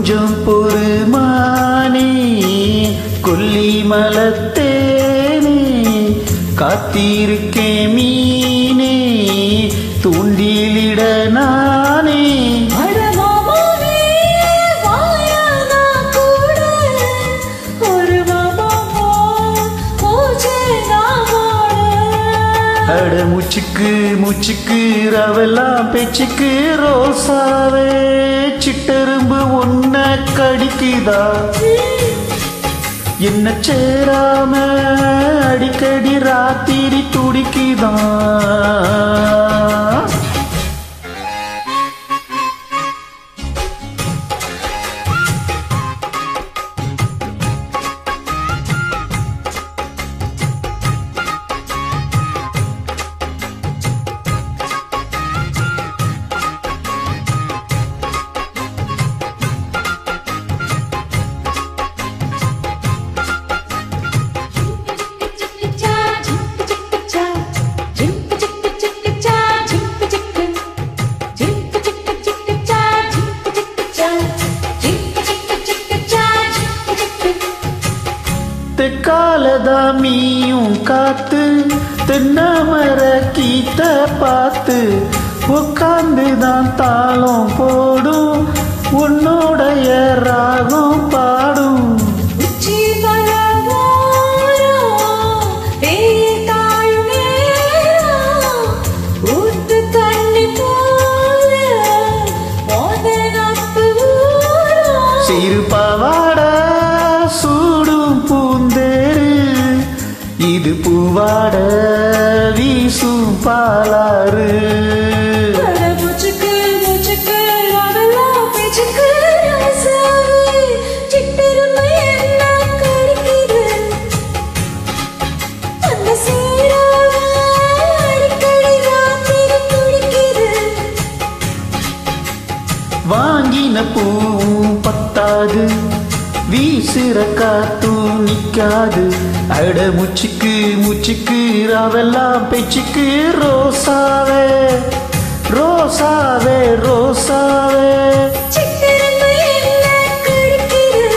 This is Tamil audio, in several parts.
கொஞ்சம் பொறுமானே கொல்லிமலத்தேனே காத்திருக்கே மீனே தூண்டிலிட நானே அட மாமாவே, வாயானா கூட ஒரு மாமாவோ, மூச்சே நான் வாழ. அட மூச்சுக்கு மூச்சுக்கு ரவெல்லாம் பேச்சுக்கு ரோசாவே சிட்டெரும்பு ஒன்ன கடிக்குதா என்ன சேராம அடிக்கடி ராத்திரி துடிக்குதான் தெக்காலதா மீயும் காத்து தென்னமர கீத்த பார்த்து உட்காந்து தான் தாளம் போடும் உன்னோடைய ராகம் பாடும் உச்சி மரவோரம், வெயில் தாழும் நேரம், ஊத்து தண்ணி போல, மோதனப்பு ஊரும். சிறு பாவாட சூடும் பூந்தேரு இது பூவாட வீசும் பாலாறு அட மூச்சுக்கு, மூச்சுக்கு, அதெல்லாம் பேச்சுக்கு ராசாவே, சிட்டெருமை என்ன கடிக்குது? அந்த சீராக அடிக்கடி ராத்திரி துடிக்குது. வாங்கின பூவும் பத்தாது வீசுற காத்தும் நிக்காது அட முச்சுக்கு முச்சுக்கு ராவெல்லாம் பேச்சுக்கு ரோசாவே ரோசாவே ரோசாவே சிட்டெருமை என்ன கடிக்குது?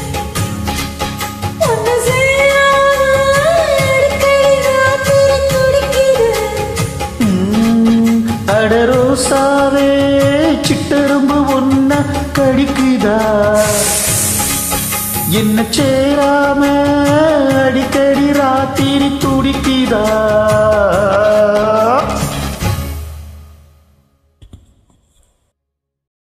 அந்த சீராக அடிக்கடி ராத்திரி துடிக்குது. ம், அட ரோசாவே சிட்டெரும்பு ஒன்ன கடிக்குதா என்ன சேராம அடிக்கடி ராத்திரி துடிக்குதா